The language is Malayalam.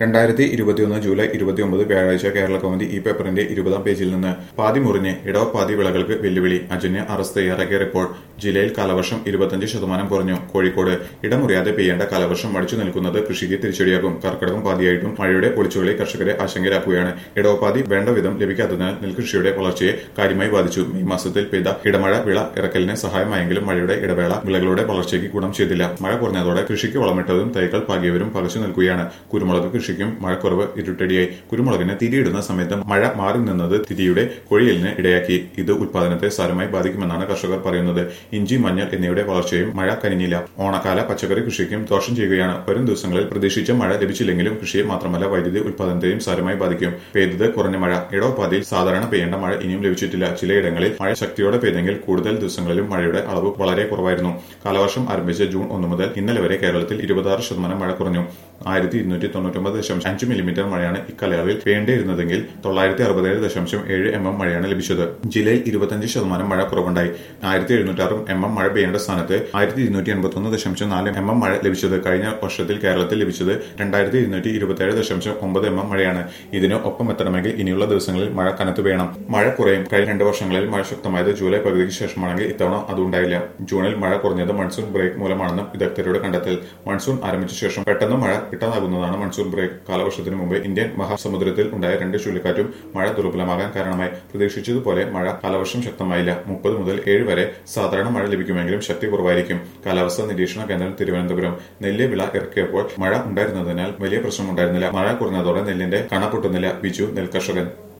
രണ്ടായിരത്തി ഇരുപത്തിയൊന്ന് ജൂലൈ ഇരുപത്തിയൊമ്പത് വ്യാഴാഴ്ച കേരള കൗമുദി ഈ പേപ്പറിന്റെ ഇരുപതാം പേജിൽ നിന്ന് പാതി മുറിഞ്ഞ് ഇടവപ്പാതി വിളകൾക്ക് വെല്ലുവിളി അജന്യ അറസ്റ്റ് തയ്യാറാക്കിയ റിപ്പോർട്ട് ജില്ലയിൽ കാലവർഷം ഇരുപത്തഞ്ച് ശതമാനം കുറഞ്ഞു കോഴിക്കോട് ഇടമുറിയാതെ പെയ്യേണ്ട കാലവർഷം മടിച്ചു നിൽക്കുന്നത് കൃഷിക്ക് തിരിച്ചടിയാകും കർക്കിടകം പാതിയായിട്ടും മഴയുടെ പൊളിച്ചുകളി കർഷകരെ ആശങ്കയിലാക്കുകയാണ് ഇടവപ്പാതി വേണ്ട വിധം ലഭിക്കാത്തതിനാൽ നെൽകൃഷിയുടെ വളർച്ചയെ കാര്യമായി ബാധിച്ചു മെയ് മാസത്തിൽ പെയ്ത ഇടമഴ വിള ഇറക്കലിന് സഹായമായെങ്കിലും മഴയുടെ ഇടവേള വിളകളുടെ വളർച്ചയ്ക്ക് ഗുണം ചെയ്തില്ല മഴ കുറഞ്ഞതോടെ കൃഷിക്ക് വളമിട്ടതും തൈകൾ പാകിയവരും പകച്ചു നിൽക്കുകയാണ് കുരുമുളക് കൃഷിക്കും മഴക്കുറവ് ഇരുട്ടടിയായി കുരുമുളകിന് തിരിയിടുന്ന സമയത്ത് മഴ മാറി നിന്നത് തിരിയുടെ കൊഴിയലിന് ഇടയാക്കി ഇത് ഉത്പാദനത്തെ സാരമായി ബാധിക്കുമെന്നാണ് കർഷകർ പറയുന്നത് ഇഞ്ചി മഞ്ഞൾ എന്നിവയുടെ വളർച്ചയും മഴ കനിഞ്ഞില്ല ഓണക്കാല പച്ചക്കറി കൃഷിക്കും ദോഷം ചെയ്യുകയാണ് വരും ദിവസങ്ങളിൽ പ്രതീക്ഷിച്ച മഴ ലഭിച്ചില്ലെങ്കിലും കൃഷിയെ മാത്രമല്ല വൈദ്യുതി ഉത്പാദനത്തെയും സാരമായി ബാധിക്കും പെയ്തത് കുറഞ്ഞ മഴ ഇടവപ്പാതിയിൽ സാധാരണ പെയ്യേണ്ട മഴ ഇനിയും ലഭിച്ചിട്ടില്ല ചിലയിടങ്ങളിൽ മഴ ശക്തിയോടെ പെയ്തെങ്കിൽ കൂടുതൽ ദിവസങ്ങളിലും മഴയുടെ അളവ് വളരെ കുറവായിരുന്നു കാലവർഷം ആരംഭിച്ച ജൂൺ ഒന്ന് മുതൽ ഇന്നലെ വരെ കേരളത്തിൽ ഇരുപത്തിയാറ് ശതമാനം മഴ കുറഞ്ഞു ആയിരത്തി ഇരുന്നൂറ്റി തൊണ്ണൂറ്റൊമ്പത് ദശാംശം അഞ്ച് മില്ലിമീറ്റർ മഴയാണ് ഇക്കാലയളവിൽ വേണ്ടിയിരുന്നതെങ്കിൽ തൊള്ളായിരത്തി അറുപത്തേഴ് ദശാംശം ഏഴ് എം എം മഴയാണ് ലഭിച്ചത് ജില്ലയിൽ ഇരുപത്തഞ്ച് ശതമാനം മഴ കുറവുണ്ടായി ആയിരത്തി എഴുന്നൂറ്റാറ് എം എം മഴ പെയ്യേണ്ട സ്ഥാനത്ത് ആയിരത്തി ഇരുന്നൂറ്റി എൺപത്തൊന്ന് ദശാംശം നാല് എം എം മഴ ലഭിച്ചത് കഴിഞ്ഞ വർഷത്തിൽ കേരളത്തിൽ ലഭിച്ചത് രണ്ടായിരത്തി ഇരുന്നൂറ്റി ഇരുപത്തിയേഴ് ദശാംശം ഒമ്പത് എം എം മഴയാണ് ഇതിന് ഒപ്പം എത്തണമെങ്കിൽ ഇനിയുള്ള ദിവസങ്ങളിൽ മഴ കനത്തു വേണം മഴ കുറയും കഴിഞ്ഞ രണ്ട് വർഷങ്ങളിൽ മഴ ശക്തമായത് ജൂലൈ പകുതിക്ക് ശേഷമാണെങ്കിൽ ഇത്തവണ അതുണ്ടായില്ല ജൂണിൽ മഴ കുറഞ്ഞത് മൺസൂൺ ബ്രേക്ക് മൂലമാണെന്നും വിദഗ്ധരുടെ കണ്ടെത്തൽ മൺസൂൺ ആരംഭിച്ച ശേഷം പെട്ടെന്ന് മഴ കിട്ടാതാകുന്നതാണ് മൺസൂൺ ബ്രേക്ക് കാലവർഷത്തിന് മുമ്പ് ഇന്ത്യൻ മഹാസമുദ്രത്തിൽ ഉണ്ടായ രണ്ട് ചുഴലിക്കാറ്റും മഴ ദുർബലമാകാൻ കാരണമായി പ്രതീക്ഷിച്ചതുപോലെ മഴ കാലവർഷം ശക്തമായില്ല മുപ്പത് മുതൽ ഏഴ് വരെ സാധാരണ മഴ ലഭിക്കുമെങ്കിലും ശക്തി കുറവായിരിക്കും കാലാവസ്ഥാ നിരീക്ഷണ കേന്ദ്രം തിരുവനന്തപുരം നെല്ല് വിള ഇറക്കിയപ്പോൾ മഴ ഉണ്ടായിരുന്നതിനാൽ വലിയ പ്രശ്നമുണ്ടായിരുന്നില്ല മഴ കുറഞ്ഞതോടെ നെല്ലിന്റെ കണ പൊട്ടുന്നില്ല ബിജു നെൽകർഷകൻ